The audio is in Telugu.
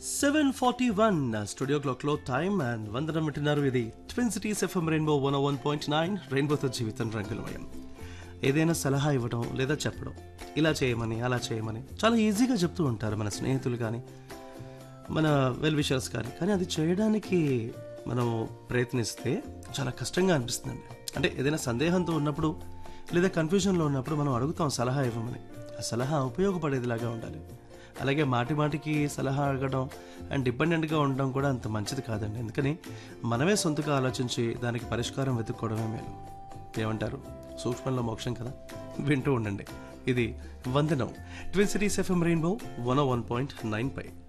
seven forty one studio clock లో టైం అండ్ వందనం వింటున్నారు ఇది twin cities FM rainbow one one point nine రెయిన్బోతో జీవితం రంగులమయం ఏదైనా సలహా ఇవ్వడం లేదా చెప్పడం ఇలా చేయమని అలా చేయమని చాలా ఈజీగా చెప్తూ ఉంటారు మన స్నేహితులు కానీ మన వెల్ విషర్స్ కానీ కానీ అది చేయడానికి మనం ప్రయత్నిస్తే చాలా కష్టంగా అనిపిస్తుందండి అంటే ఏదైనా సందేహంతో ఉన్నప్పుడు లేదా కన్ఫ్యూజన్లో ఉన్నప్పుడు మనం అడుగుతాం సలహా ఇవ్వమని ఆ సలహా ఉపయోగపడేదిలాగా ఉండాలి అలాగే మాటి మాటికి సలహా అడగడం అండ్ డిపెండెంట్గా ఉండడం కూడా అంత మంచిది కాదండి ఎందుకని మనమే సొంతగా ఆలోచించి దానికి పరిష్కారం వెతుక్కోవడమే మేలు ఏమంటారు సూక్ష్మంలో మోక్షం కదా వింటూ ఉండండి ఇది వందనం twin cities FM rainbow one one point nine పై